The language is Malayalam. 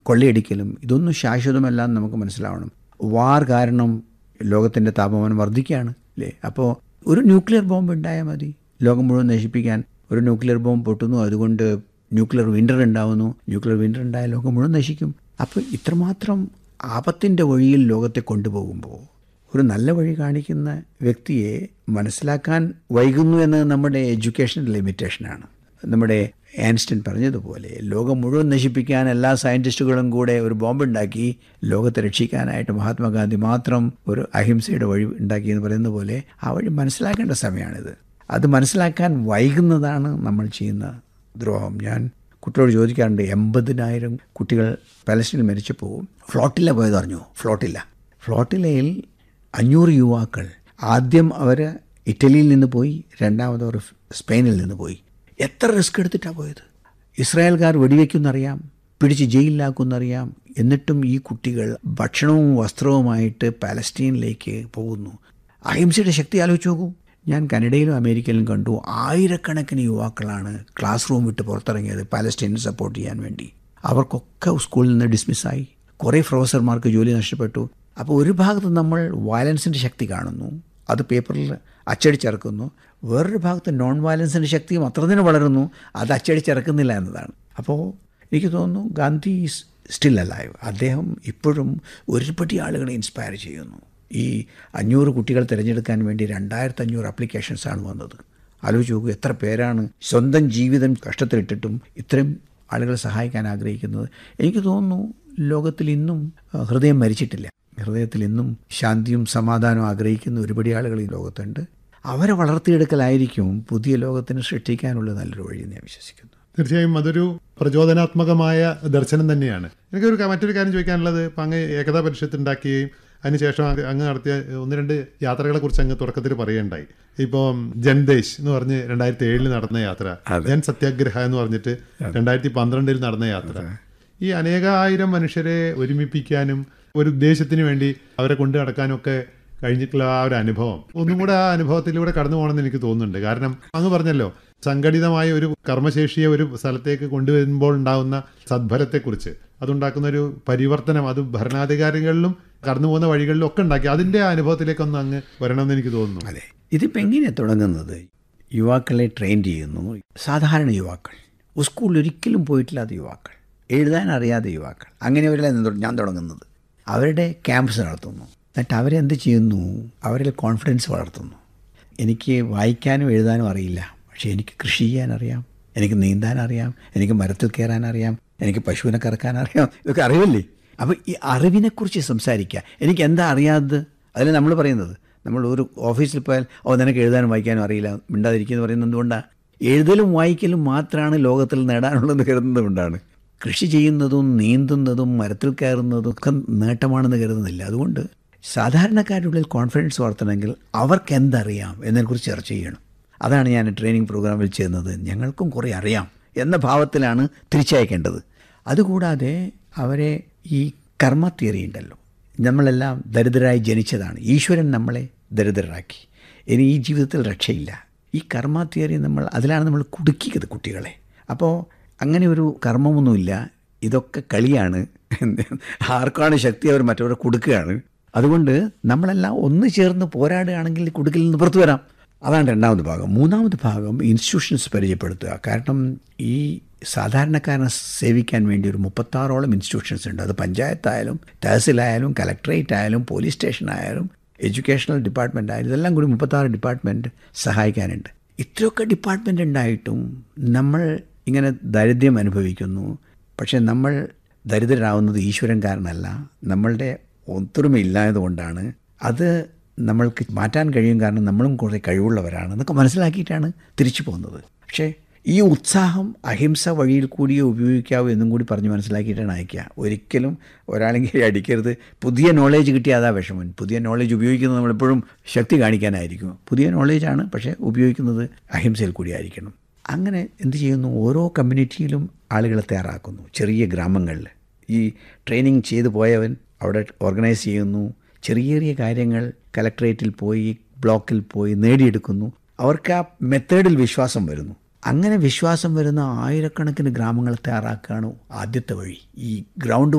കൊള്ളയടിക്കലും ഇതൊന്നും ശാശ്വതമല്ല എന്ന് നമുക്ക് മനസ്സിലാവണം വാർ കാരണം ലോകത്തിൻ്റെ താപമാനം വർദ്ധിക്കുകയാണ് അല്ലേ അപ്പോൾ ഒരു ന്യൂക്ലിയർ ബോംബ് ഉണ്ടായാൽ മതി ലോകം മുഴുവൻ നശിപ്പിക്കാൻ ഒരു ന്യൂക്ലിയർ ബോംബ് പൊട്ടുന്നു അതുകൊണ്ട് ന്യൂക്ലിയർ വിൻ്റർ ഉണ്ടാവുന്നു ന്യൂക്ലിയർ വിൻ്റർ ഉണ്ടായ ലോകം മുഴുവൻ നശിക്കും അപ്പോൾ ഇത്രമാത്രം ആപത്തിൻ്റെ വഴിയിൽ ലോകത്തെ കൊണ്ടുപോകുമ്പോൾ ഒരു നല്ല വഴി കാണിക്കുന്ന വ്യക്തിയെ മനസ്സിലാക്കാൻ വൈകുന്നു എന്നത് നമ്മുടെ എഡ്യൂക്കേഷൻ ലിമിറ്റേഷനാണ് നമ്മുടെ ആൻസ്റ്റൺ പറഞ്ഞതുപോലെ ലോകം മുഴുവൻ നശിപ്പിക്കാൻ എല്ലാ സയൻറ്റിസ്റ്റുകളും കൂടെ ഒരു ബോംബുണ്ടാക്കി ലോകത്തെ രക്ഷിക്കാനായിട്ട് മഹാത്മാഗാന്ധി മാത്രം ഒരു അഹിംസയുടെ വഴി ഉണ്ടാക്കി എന്ന് പറയുന്ന പോലെ ആ വഴി മനസ്സിലാക്കേണ്ട സമയമാണിത് അത് മനസ്സിലാക്കാൻ വൈകുന്നതാണ് നമ്മൾ ചെയ്യുന്ന ദ്രോഹം ഞാൻ കുട്ടികളോട് ചോദിക്കാറുണ്ട് എൺപതിനായിരം കുട്ടികൾ പലസ്തീനിൽ മരിച്ചപ്പോൾ ഫ്ലോട്ടില്ല പോയത് അറിഞ്ഞു ഫ്ലോട്ടില്ല ഫ്ലോട്ടിലയിൽ അഞ്ഞൂറ് യുവാക്കൾ ആദ്യം അവർ ഇറ്റലിയിൽ നിന്ന് പോയി രണ്ടാമത് അവർ സ്പെയിനിൽ നിന്ന് പോയി എത്ര റിസ്ക് എടുത്തിട്ടാണ് പോയത് ഇസ്രായേൽക്കാർ വെടിവെക്കുന്നറിയാം പിടിച്ച് ജയിലിലാക്കുന്നറിയാം എന്നിട്ടും ഈ കുട്ടികൾ ഭക്ഷണവും വസ്ത്രവുമായിട്ട് പാലസ്റ്റീനിലേക്ക് പോകുന്നു അഹിംസയുടെ ശക്തി ആലോചിച്ച് നോക്കൂ ഞാൻ കനഡയിലും അമേരിക്കയിലും കണ്ടു ആയിരക്കണക്കിന് യുവാക്കളാണ് ക്ലാസ് റൂം വിട്ട് പുറത്തിറങ്ങിയത് പാലസ്റ്റീനെ സപ്പോർട്ട് ചെയ്യാൻ വേണ്ടി അവർക്കൊക്കെ സ്കൂളിൽ നിന്ന് ഡിസ്മിസ്സായി കുറേ പ്രൊഫസർമാർക്ക് ജോലി നഷ്ടപ്പെട്ടു അപ്പോൾ ഒരു ഭാഗത്ത് നമ്മൾ വയലൻസിൻ്റെ ശക്തി കാണുന്നു അത് പേപ്പറിൽ അച്ചടിച്ചിറക്കുന്നു വേറൊരു ഭാഗത്ത് നോൺ വയലൻസിൻ്റെ ശക്തിയും അത്ര തന്നെ വളരുന്നു അത് അച്ചടിച്ചിറക്കുന്നില്ല എന്നതാണ് അപ്പോൾ എനിക്ക് തോന്നുന്നു ഗാന്ധി ഈസ് സ്റ്റിൽ അലൈവ് അദ്ദേഹം ഇപ്പോഴും ഒരുപടി ആളുകളെ ഇൻസ്പയർ ചെയ്യുന്നു ഈ അഞ്ഞൂറ് കുട്ടികൾ തിരഞ്ഞെടുക്കാൻ വേണ്ടി രണ്ടായിരത്തി അഞ്ഞൂറ് അപ്ലിക്കേഷൻസാണ് വന്നത് ആലോചിച്ച് നോക്കൂ എത്ര പേരാണ് സ്വന്തം ജീവിതം കഷ്ടത്തിലിട്ടിട്ടും ഇത്രയും ആളുകളെ സഹായിക്കാൻ ആഗ്രഹിക്കുന്നത് എനിക്ക് തോന്നുന്നു ലോകത്തിൽ ഇന്നും ഹൃദയം മരിച്ചിട്ടില്ല ഹൃദയത്തിൽ ഇന്നും ശാന്തിയും സമാധാനവും ആഗ്രഹിക്കുന്ന ഒരുപടി ആളുകൾ ഈ ലോകത്തുണ്ട് അവരെ വളർത്തിയെടുക്കലായിരിക്കും പുതിയ ലോകത്തിന് സൃഷ്ടിക്കാനുള്ള നല്ലൊരു വഴി ഞാൻ വിശ്വസിക്കുന്നു തീർച്ചയായും അതൊരു പ്രചോദനാത്മകമായ ദർശനം തന്നെയാണ് എനിക്കൊരു ക- മറ്റൊരു കാര്യം ചോദിക്കാനുള്ളത് ഇപ്പം അങ്ങ് ഏകതാ പരിഷത്ത് ഉണ്ടാക്കുകയും അതിനുശേഷം അങ്ങ് അങ്ങ് നടത്തിയ ഒന്ന് രണ്ട് യാത്രകളെ കുറിച്ച് അങ്ങ് തുടക്കത്തിൽ പറയുകയുണ്ടായി ഇപ്പം ജൻദേശ് എന്ന് പറഞ്ഞ് രണ്ടായിരത്തി ഏഴിൽ നടന്ന യാത്ര ജൻ സത്യാഗ്രഹ എന്ന് പറഞ്ഞിട്ട് രണ്ടായിരത്തി പന്ത്രണ്ടിൽ നടന്ന യാത്ര ഈ അനേകായിരം മനുഷ്യരെ ഒരുമിപ്പിക്കാനും ഒരു ഉദ്ദേശത്തിന് വേണ്ടി അവരെ കൊണ്ടു നടക്കാനും ഒക്കെ കഴിഞ്ഞിട്ടുള്ള ആ ഒരു അനുഭവം ഒന്നും കൂടെ ആ അനുഭവത്തിലൂടെ കടന്നു പോകണമെന്ന് എനിക്ക് തോന്നുന്നുണ്ട് കാരണം അങ്ങ് പറഞ്ഞല്ലോ സംഘടിതമായ ഒരു കർമ്മശേഷിയെ ഒരു സ്ഥലത്തേക്ക് കൊണ്ടുവരുമ്പോൾ ഉണ്ടാകുന്ന സദ്ഫലത്തെക്കുറിച്ച് അതുണ്ടാക്കുന്ന ഒരു പരിവർത്തനം അത് ഭരണാധികാരികളിലും കടന്നു പോകുന്ന വഴികളിലും ഒക്കെ ഉണ്ടാക്കി അതിന്റെ ആ അനുഭവത്തിലേക്കൊന്ന് അങ്ങ് വരണമെന്ന് എനിക്ക് തോന്നുന്നു അതെ ഇതിപ്പോൾ എങ്ങനെയാണ് തുടങ്ങുന്നത് യുവാക്കളെ ട്രെയിൻ ചെയ്യുന്നു സാധാരണ യുവാക്കൾ സ്കൂളിൽ ഒരിക്കലും പോയിട്ടില്ലാത്ത യുവാക്കൾ എഴുതാൻ അറിയാത്ത യുവാക്കൾ അങ്ങനെയവരല്ല ഞാൻ തുടങ്ങുന്നത് അവരുടെ ക്യാമ്പസ് നടത്തുന്നു എന്നിട്ട് അവരെന്ത് ചെയ്യുന്നു അവരിൽ കോൺഫിഡൻസ് വളർത്തുന്നു എനിക്ക് വായിക്കാനും എഴുതാനും അറിയില്ല പക്ഷേ എനിക്ക് കൃഷി ചെയ്യാൻ അറിയാം എനിക്ക് നീന്താൻ അറിയാം എനിക്ക് മരത്തിൽ കയറാൻ അറിയാം എനിക്ക് പശുവിനെ കറക്കാൻ അറിയാം ഇതൊക്കെ അറിവില്ലേ അപ്പോൾ ഈ അറിവിനെക്കുറിച്ച് സംസാരിക്കുക എനിക്ക് എന്താ അറിയാത്തത് അതിൽ നമ്മൾ പറയുന്നത് നമ്മൾ ഒരു ഓഫീസിൽ പോയാൽ ഓ നിനക്ക് എഴുതാനും വായിക്കാനും അറിയില്ല മിണ്ടാതിരിക്കുന്നു പറയുന്നത് എന്തുകൊണ്ടാണ് എഴുതലും വായിക്കലും മാത്രമാണ് ലോകത്തിൽ നേടാനുള്ളതെന്ന് കരുതുന്നത് കൊണ്ടാണ് കൃഷി ചെയ്യുന്നതും നീന്തുന്നതും മരത്തിൽ കയറുന്നതും ഒക്കെ നേട്ടമാണെന്ന് കരുതുന്നില്ല അതുകൊണ്ട് സാധാരണക്കാരുടെ ഉള്ളിൽ കോൺഫിഡൻസ് വളർത്തണമെങ്കിൽ അവർക്ക് എന്തറിയാം എന്നതിനെക്കുറിച്ച് ചർച്ച ചെയ്യണം അതാണ് ഞാൻ ട്രെയിനിങ് പ്രോഗ്രാമിൽ ചെയ്യുന്നത് ഞങ്ങൾക്കും കുറേ അറിയാം എന്ന ഭാവത്തിലാണ് തിരിച്ചയക്കേണ്ടത് അതുകൂടാതെ അവരെ ഈ കർമ്മ തിയറി ഉണ്ടല്ലോ നമ്മളെല്ലാം ദരിദ്രരായി ജനിച്ചതാണ് ഈശ്വരൻ നമ്മളെ ദരിദ്രരാക്കി ഇനി ഈ ജീവിതത്തിൽ രക്ഷയില്ല ഈ കർമ്മ തിയറി നമ്മൾ അതിലാണ് നമ്മൾ കുടുക്കിയത് കുട്ടികളെ അപ്പോൾ അങ്ങനെ ഒരു കർമ്മമൊന്നുമില്ല ഇതൊക്കെ കളിയാണ് ആർക്കാണ് ശക്തി അവർ മറ്റവരെ കൊടുക്കുകയാണ് അതുകൊണ്ട് നമ്മളെല്ലാം ഒന്ന് ചേർന്ന് പോരാടുകയാണെങ്കിൽ ഈ കുടുക്കിൽ നിന്ന് പുറത്തു വരാം അതാണ് രണ്ടാമത് ഭാഗം മൂന്നാമത് ഭാഗം ഇൻസ്റ്റിറ്റ്യൂഷൻസ് പരിചയപ്പെടുത്തുക കാരണം ഈ സാധാരണക്കാരനെ സേവിക്കാൻ വേണ്ടി ഒരു മുപ്പത്താറോളം ഇൻസ്റ്റിറ്റ്യൂഷൻസ് ഉണ്ട് അത് പഞ്ചായത്തായാലും തഹസിലായാലും കലക്ട്രേറ്റ് ആയാലും പോലീസ് സ്റ്റേഷൻ ആയാലും എഡ്യൂക്കേഷണൽ ഡിപ്പാർട്ട്മെൻ്റ് ആയാലും ഇതെല്ലാം കൂടി മുപ്പത്താറ് ഡിപ്പാർട്ട്മെൻറ്റ് സഹായിക്കാനുണ്ട് ഇത്രയൊക്കെ ഡിപ്പാർട്ട്മെൻ്റ് ഉണ്ടായിട്ടും നമ്മൾ ഇങ്ങനെ ദരിദ്രം അനുഭവിക്കുന്നു പക്ഷേ നമ്മൾ ദരിദ്രരാവുന്നത് ഈശ്വരൻ കാരണമല്ല നമ്മളുടെ ഒത്തൊരുമ ഇല്ലായതുകൊണ്ടാണ് അത് നമ്മൾക്ക് മാറ്റാൻ കഴിയും കാരണം നമ്മളും കുറേ കഴിവുള്ളവരാണ് എന്നൊക്കെ മനസ്സിലാക്കിയിട്ടാണ് തിരിച്ചു പോകുന്നത് പക്ഷേ ഈ ഉത്സാഹം അഹിംസ വഴിയിൽ കൂടിയേ ഉപയോഗിക്കാവൂ എന്നും കൂടി പറഞ്ഞ് മനസ്സിലാക്കിയിട്ടാണ് അയക്കുക ഒരിക്കലും ഒരാളെങ്കിൽ അടിക്കരുത് പുതിയ നോളേജ് കിട്ടിയ അതാ വിഷമൻ പുതിയ നോളേജ് ഉപയോഗിക്കുന്നത് നമ്മളെപ്പോഴും ശക്തി കാണിക്കാനായിരിക്കും പുതിയ നോളേജാണ് പക്ഷേ ഉപയോഗിക്കുന്നത് അഹിംസയിൽ കൂടി ആയിരിക്കണം അങ്ങനെ എന്ത് ചെയ്യുന്നു ഓരോ കമ്മ്യൂണിറ്റിയിലും ആളുകളെ തയ്യാറാക്കുന്നു ചെറിയ ഗ്രാമങ്ങളിൽ ഈ ട്രെയിനിങ് ചെയ്തു പോയവൻ അവിടെ ഓർഗനൈസ് ചെയ്യുന്നു ചെറിയ ചെറിയ കാര്യങ്ങൾ കലക്ട്രേറ്റിൽ പോയി ബ്ലോക്കിൽ പോയി നേടിയെടുക്കുന്നു അവർക്ക് ആ മെത്തേഡിൽ വിശ്വാസം വരുന്നു അങ്ങനെ വിശ്വാസം വരുന്ന ആയിരക്കണക്കിന് ഗ്രാമങ്ങളെ തയ്യാറാക്കുകയാണ് ആദ്യത്തെ വഴി ഈ ഗ്രൗണ്ട്